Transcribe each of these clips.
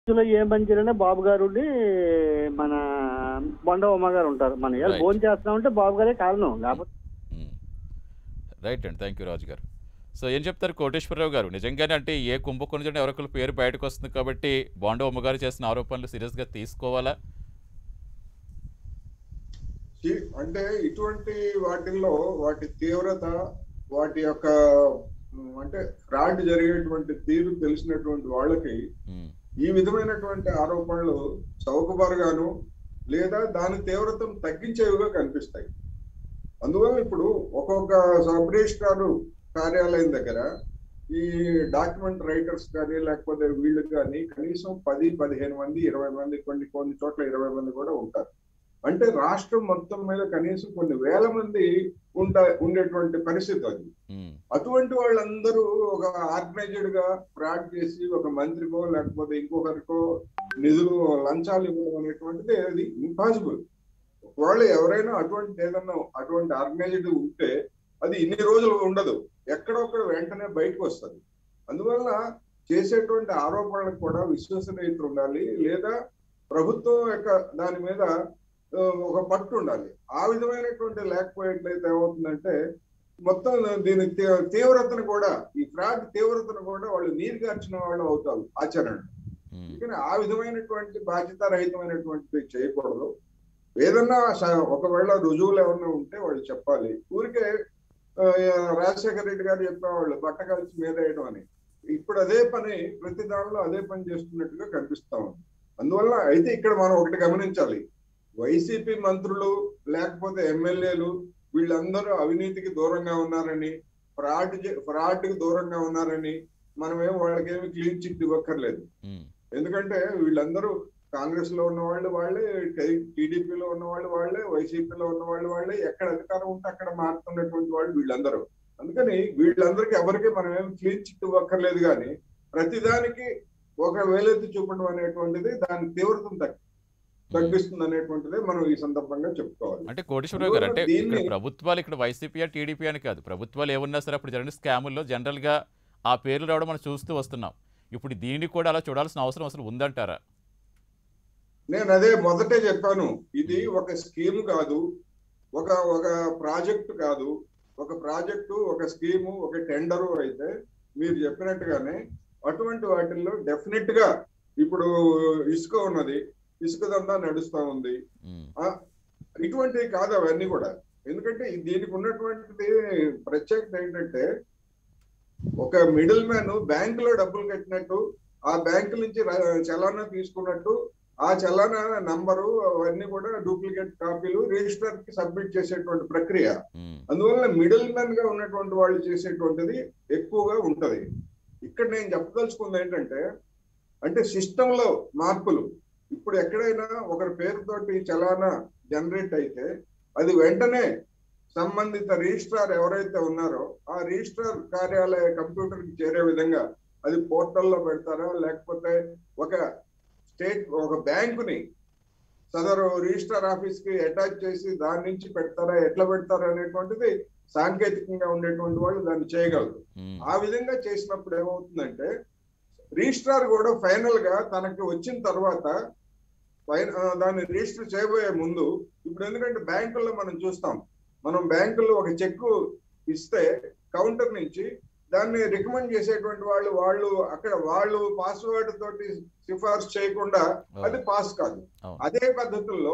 ఇందులో ఏం పని చేయాలంటే బాబు గారు ఉండి మన బొండ ఉమ్మ గారు ఉంటారు మన ఇవాళ Right. భోజనం చేస్తున్నామంటే బాబు గారే కారణం లేకపోతే రైట్ అండి థ్యాంక్ యూ రాజు గారు సో ఏం చెప్తారు కోటేశ్వరరావు గారు నిజంగానే అంటే ఏ కుంభకోణం ఎవరికల పేరు బయటకు వస్తుంది కాబట్టి బాండో అమ్మగారు చేసిన ఆరోపణలు సీరియస్గా తీసుకోవాలా ఈ- అంటే ఇటువంటి వాటిల్లో వాటి తీవ్రత వాటి యొక్క ఉమ్, అంటే ఫ్రాడ్ జరిగేటువంటి తీరు తెలిసినటువంటి వాళ్ళకి ఉమ్, ఈ విధమైనటువంటి ఆరోపణలు చౌకబారుగాను లేదా దాని తీవ్రతను తగ్గించేవిగా కనిపిస్తాయి అందువల్ల ఇప్పుడు ఒక్కొక్క సబ్ రిజిస్ట్రార్ కార్యాలయం దగ్గర ఈ డాక్యుమెంట్ రైటర్స్ కానీ లేకపోతే వీళ్ళు కానీ కనీసం పది పదిహేను మంది ఇరవై మంది కొన్ని కొన్ని చోట్ల ఇరవై మంది కూడా ఉంటారు అంటే రాష్ట్రం మొత్తం మీద కనీసం కొన్ని వేల మంది ఉండ ఉండేటువంటి పరిస్థితి అది ఉమ్, అటువంటి వాళ్ళందరూ ఒక ఆర్గనైజ్డ్ గా ఫ్రాడ్ చేసి ఒక మంత్రికో లేకపోతే ఇంకొకరికో నిధులు లంచాలు ఇవ్వడం అనేటువంటిది అది ఇంపాసిబుల్ ఒకవేళ ఎవరైనా అటువంటి ఏదన్నా అటువంటి ఆర్గనైజ్డ్ ఉంటే అది ఇన్ని రోజులు ఉండదు ఎక్కడొక్కడ వెంటనే బయటకు వస్తుంది అందువల్ల చేసేటువంటి ఆరోపణలకు కూడా విశ్వసనీయత ఉండాలి లేదా ప్రభుత్వం యొక్క దాని మీద ఆ, ఒక పట్టు ఉండాలి ఆ విధమైనటువంటి లేకపోయేట్లయితే ఏమవుతుందంటే మొత్తం దీని తీ- తీవ్రతను కూడా ఈ ఫ్రాడ్ తీవ్రతను కూడా వాళ్ళు నీరు గార్చిన వాళ్ళు అవుతారు ఆచరణ ఉమ్, కానీ ఆ విధమైనటువంటి బాధ్యత రహితమైనటువంటిది చేయకూడదు ఏదన్నా స- ఒకవేళ రుజువులు ఏమన్నా ఉంటే వాళ్ళు చెప్పాలి ఊరికే ఆ, రాజశేఖర రెడ్డి గారు చెప్పేవాళ్ళు బట్ట కలిసి మీద వేయడం అని ఇప్పుడు అదే పని ప్రతి దానిలో అదే పని చేస్తున్నట్టుగా కనిపిస్తా ఉంది అందువల్ల అయితే ఇక్కడ మనం ఒకటి గమనించాలి వైసీపీ మంత్రులు లేకపోతే ఎమ్మెల్యేలు వీళ్ళందరూ అవినీతికి దూరంగా ఉన్నారని ఫ్రాడ్ ఫ్రాడ్ కి దూరంగా ఉన్నారని మనమేం వాళ్ళకేమి క్లీన్ చిట్ ఇవ్వక్కర్లేదు ఉమ్, ఎందుకంటే వీళ్ళందరూ కాంగ్రెస్ లో ఉన్న వాళ్ళు వాళ్ళే టీడీపీలో ఉన్న వాళ్ళు వాళ్ళే వైసీపీలో ఉన్న వాళ్ళు వాళ్ళే ఎక్కడ అధికారం ఉంటే అక్కడ మారుతున్నటువంటి వాళ్ళు వీళ్ళందరూ అందుకని వీళ్ళందరికీ ఎవరికి మనం ఏం క్లీన్ చిట్ ఇవ్వక్కర్లేదు కానీ ప్రతిదానికి ఒక వేలెత్తి చూపడం అనేటువంటిది దాని తీవ్రతను తగ్గి తగ్గిస్తుంది అనేటువంటిది మనం ఈ సందర్భంగా చెప్పుకోవాలి అంటే కోటేశ్వరరావు గారు అంటే దీన్ని- ఇక్కడ ప్రభుత్వాలు ఇక్కడ వైసీపీ టీడీపీ అని కాదు ప్రభుత్వాలు ఏమున్నా సరే అప్పుడు జరిగిన స్కాముల్లో జనరల్గా ఆ పేర్లు రావడం మనం చూస్తూ వస్తున్నాం ఇప్పుడు దీన్ని కూడా అలా చూడాల్సిన అవసరం అసలు ఉందంటారా నేను అదే మొదటే చెప్పాను ఇది ఒక స్కీమ్ కాదు ఒక ఒక ప్రాజెక్టు కాదు ఒక ప్రాజెక్టు ఒక స్కీము ఒక టెండరు అయితే మీరు చెప్పినట్టుగానే అటువంటి వాటిల్లో డెఫినెట్ గా ఇప్పుడు ఇసుక ఉన్నది ఇసుక దందా నడుస్తా ఉంది ఉమ్, ఇటువంటివి కాదు అవన్నీ కూడా ఎందుకంటే ఈ- దీనికి ఉన్నటువంటిది ప్రత్యేకత ఏంటంటే ఒక మిడిల్ మ్యాన్ బ్యాంక్ లో డబ్బులు కట్టినట్టు ఆ బ్యాంకు నుంచి ర- చలానా తీసుకున్నట్టు ఆ చలానా నంబరు అవన్నీ కూడా డూప్లికేట్ కాపీలు రిజిస్టర్ కి సబ్మిట్ చేసేటువంటి ప్రక్రియ ఉమ్, అందువల్ల మిడిల్ మ్యాన్ గా ఉన్నటువంటి వాళ్ళు చేసేటువంటిది ఎక్కువగా ఉంటది ఇక్కడ నేను చెప్పదలుచుకుంది ఏంటంటే అంటే సిస్టమ్ లో మార్పులు ఇప్పుడు ఎక్కడైనా ఒకరి పేరుతోటి చలానా జనరేట్ అయితే అది వెంటనే సంబంధిత రిజిస్ట్రార్ ఎవరైతే ఉన్నారో ఆ రిజిస్ట్రార్ కార్యాలయ కంప్యూటర్ కి చేరే విధంగా అది పోర్టల్లో పెడతారా లేకపోతే ఒక స్టేట్ ఒక బ్యాంకుని సదరు రిజిస్టర్ ఆఫీస్ కి అటాచ్ చేసి దాని నుంచి పెడతారా ఎట్లా పెడతారా అనేటువంటిది సాంకేతికంగా ఉండేటువంటి వాళ్ళు దాన్ని చేయగలరు ఉమ్, ఆ విధంగా చేసినప్పుడు ఏమవుతుందంటే రిజిస్ట్రార్ కూడా ఫైనల్ గా తనకి వచ్చిన తర్వాత ఫైన- ఆ, దాన్ని రిజిస్టర్ చేయబోయే ముందు ఇప్పుడు ఎందుకంటే బ్యాంకుల్లో మనం చూస్తాం మనం బ్యాంకుల్లో ఒక చెక్ ఇస్తే కౌంటర్ నుంచి దాన్ని రికమెండ్ చేసేటువంటి వాళ్ళు వాళ్ళు అక్కడ వాళ్ళు పాస్వర్డ్ తోటి సిఫార్సు చేయకుండా అది పాస్ కాదు అవును. అదే పద్ధతుల్లో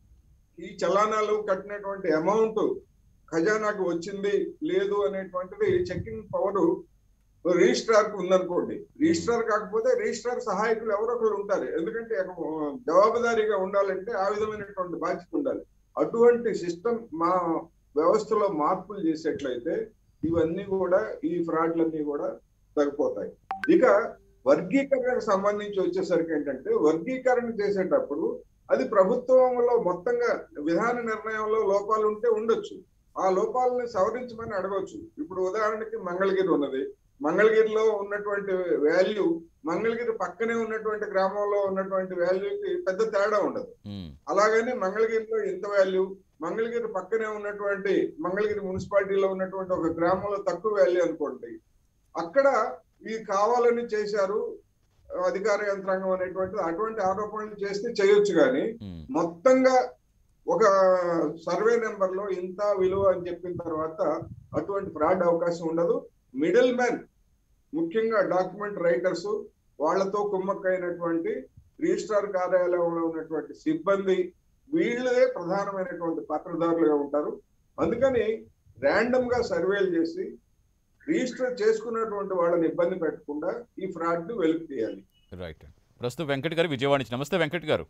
ఈ చలానాలు కట్టినటువంటి అమౌంట్ ఖజానాకు వచ్చింది లేదు అనేటువంటిది చెకింగ్ పవర్ రిజిస్ట్రార్ కు ఉందనుకోండి రిజిస్ట్రార్ కాకపోతే రిజిస్ట్రార్ సహాయకులు ఎవరో ఒకరు ఉంటారు ఎందుకంటే ఒక జవాబుదారీగా ఉండాలంటే ఆ విధమైనటువంటి బాధ్యత ఉండాలి అటువంటి సిస్టమ్ మా వ్యవస్థలో మార్పులు చేసేట్లయితే ఇవన్నీ కూడా ఈ ఫ్రాడ్లన్నీ కూడా తగ్గిపోతాయి ఇక వర్గీకరణకు సంబంధించి వచ్చేసరికి ఏంటంటే వర్గీకరణ చేసేటప్పుడు అది ప్రభుత్వంలో మొత్తంగా విధాన నిర్ణయంలో లోపాలు ఉంటే ఉండొచ్చు ఆ లోపాలని సవరించమని అడగవచ్చు ఇప్పుడు ఉదాహరణకి మంగళగిరి ఉన్నది మంగళగిరిలో ఉన్నటువంటి వాల్యూ మంగళగిరి పక్కనే ఉన్నటువంటి గ్రామంలో ఉన్నటువంటి వాల్యూకి పెద్ద తేడా ఉండదు ఉమ్, అలాగని మంగళగిరిలో ఇంత వాల్యూ మంగళగిరి పక్కనే ఉన్నటువంటి మంగళగిరి మున్సిపాలిటీలో ఉన్నటువంటి ఒక గ్రామంలో తక్కువ వాల్యూ అనుకోండి అక్కడ ఈ కావాలని చేశారు అధికార యంత్రాంగం అనేటువంటిది అటువంటి ఆరోపణలు చేస్తే చేయొచ్చు కానీ ఉమ్, మొత్తంగా ఒక సర్వే నెంబర్ లో ఇంత విలువ అని చెప్పిన తర్వాత అటువంటి ఫ్రాడ్ అవకాశం ఉండదు మిడిల్ మ్యాన్ ముఖ్యంగా డాక్యుమెంట్ రైటర్స్ వాళ్ళతో కుమ్మక్కైనటువంటి రిజిస్ట్రార్ కార్యాలయంలో ఉన్నటువంటి సిబ్బంది వీళ్ళే ప్రధానమైనటువంటి పాత్రదారులుగా ఉంటారు అందుకని ర్యాండమ్ గా సర్వేలు చేసి రిజిస్టర్ చేసుకున్నటువంటి వాళ్ళని ఇబ్బంది పెట్టకుండా ఈ ఫ్రాడ్ ను వెలుగు తీయాలి రైట్ ప్రస్తుతం వెంకట్ గారు విజయవాడ నుంచి నమస్తే వెంకట్ గారు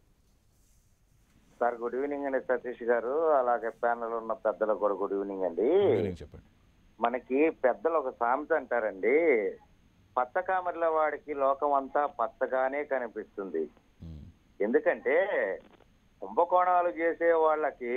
సార్ గుడ్ ఈవినింగ్ అండి సతీష్ గారు అలాగే ప్యానల్ ఉన్న పెద్దలకు కూడా గుడ్ ఈవినింగ్ అండి గుడ్ ఈవినింగ్ చెప్పండి మనకి పెద్దలు ఒక సామెత అంటారండి పచ్చ కామెర్ల వాడికి లోకం అంతా పచ్చగానే కనిపిస్తుంది ఉమ్, ఎందుకంటే కుంభకోణాలు చేసే వాళ్ళకి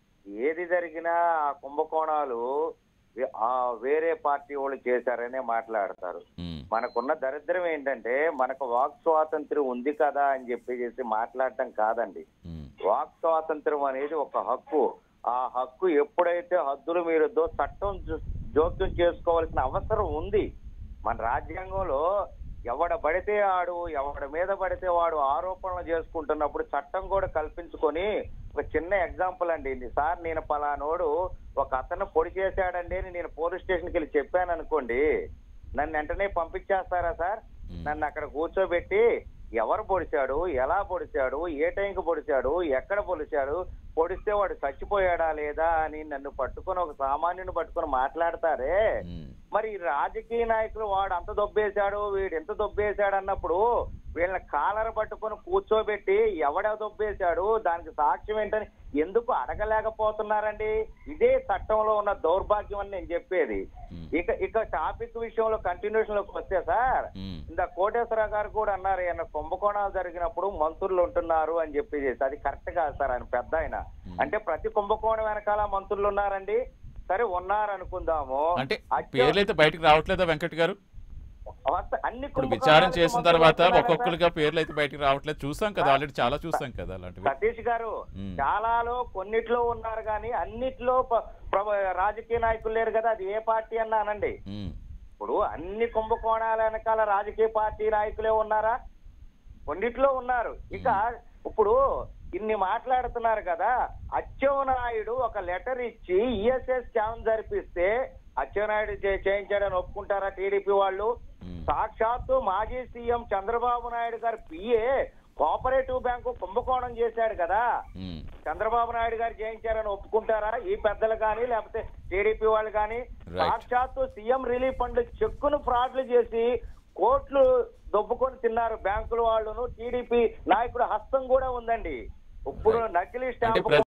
ఏది జరిగినా ఆ కుంభకోణాలు వే- ఆ వేరే పార్టీ వాళ్ళు చేశారనే మాట్లాడతారు ఉమ్, మనకున్న దరిద్రం ఏంటంటే మనకు వాక్ స్వాతంత్ర్యం ఉంది కదా అని చెప్పేసి మాట్లాడటం కాదండి ఉమ్, వాక్ స్వాతంత్రం అనేది ఒక హక్కు ఆ హక్కు ఎప్పుడైతే హద్దులు మీరుద్దో చట్టం జో- జోక్యం చేసుకోవాల్సిన అవసరం ఉంది మన రాజ్యాంగంలో ఎవడ పడితే ఆడు ఎవడ మీద పడితే వాడు ఆరోపణలు చేసుకుంటున్నప్పుడు చట్టం కూడా కల్పించుకొని ఒక చిన్న ఎగ్జాంపుల్ అండి ఇది సార్ నేను పలానోడు ఒక అతను పొడి చేశాడండి అని నేను పోలీస్ స్టేషన్కి వెళ్ళి చెప్పాను అనుకోండి నన్ను వెంటనే పంపించేస్తారా సార్ ఉమ్, నన్ను అక్కడ కూర్చోబెట్టి ఎవరు పొడిచాడు ఎలా పొడిచాడు ఏ టైంకి పొడిచాడు ఎక్కడ పొడిచాడు పొడిస్తే వాడు చచ్చిపోయాడా లేదా అని నన్ను పట్టుకొని ఒక సామాన్యుని పట్టుకొని మాట్లాడతారే ఉమ్, మరి ఈ రాజకీయ నాయకులు వాడు అంత దొబ్బేశాడు వీడు ఎంత దొబ్బేశాడు అన్నప్పుడు వీళ్ళని కాలర పట్టుకొని కూర్చోబెట్టి ఎవడ దొబ్బేశాడు దానికి సాక్ష్యం ఏంటని ఎందుకు అడగలేకపోతున్నారండి ఇదే చట్టంలో ఉన్న దౌర్భాగ్యం అని నేను చెప్పేది ఉమ్, ఇక ఇక టాపిక్ విషయంలో కంటిన్యూషన్ లోకి వస్తే సార్ ఉమ్, ఇంత కోటేశ్వరరావు గారు కూడా అన్నారు ఆయన కుంభకోణాలు జరిగినప్పుడు మంత్రులు ఉంటున్నారు అని చెప్పి అది కరెక్ట్ కాదు సార్ ఆయన పెద్ద ఆయన అంటే ప్రతి కుంభకోణం వెనకాల మంత్రులు ఉన్నారండి సరే ఉన్నారు అనుకుందాము అంటే అచ్చ- పేర్లు అయితే బయటకు రావట్లేదా వెంకట్ గారు వస్త- అన్ని ఇప్పుడు కుంభకోణాలకు విచారణ చేసిన మంత్రులు తర్వాత వస్తున్నారా సార్? ఒక్కొక్కరుగా పేర్లు అయితే బయటకు రావట్లేదు చూసాం కదా ఆల్రెడీ చాలా చూసాం కదా అలాంటివి సతీష్ గారు ఉమ్. చాలాలో కొన్నిట్లో ఉన్నారు కానీ అన్నిట్లో ప- ప్ర- రాజకీయ నాయకులు లేరు కదా అది ఏ పార్టీ అన్నా అనండి ఉమ్, ఇప్పుడు అన్ని కుంభకోణాల వెనకాల రాజకీయ పార్టీ నాయకులే ఉన్నారా కొన్నిట్లో ఉన్నారు ఇక ఇప్పుడు ఇన్ని మాట్లాడుతున్నారు కదా అచ్చెన్నాయుడు ఒక లెటర్ ఇచ్చి ఈఎస్ఎస్ స్కామ్ జరిపిస్తే అచ్చెన్నాయుడు చే- చేయించాడని ఒప్పుకుంటారా టీడీపీ వాళ్ళు ఉమ్, సాక్షాత్తు మాజీ సీఎం చంద్రబాబు నాయుడు గారి పిఏ కోఆపరేటివ్ బ్యాంకు కుంభకోణం చేశాడు కదా ఉమ్, చంద్రబాబు నాయుడు గారు చేయించారని ఒప్పుకుంటారా ఈ పెద్దలు కానీ లేకపోతే టీడీపీ వాళ్ళు కానీ Right. సాక్షాత్తు సీఎం రిలీఫ్ ఫండ్ చెక్కును ఫ్రాడ్లు చేసి కోట్లు దొబ్బుకొని తిన్నారు బ్యాంకుల వాళ్ళను టీడీపీ నాయకుడు హస్తం కూడా ఉందండి ఇప్పుడు నకిలీ అంటే స్టాంపు ప్ర-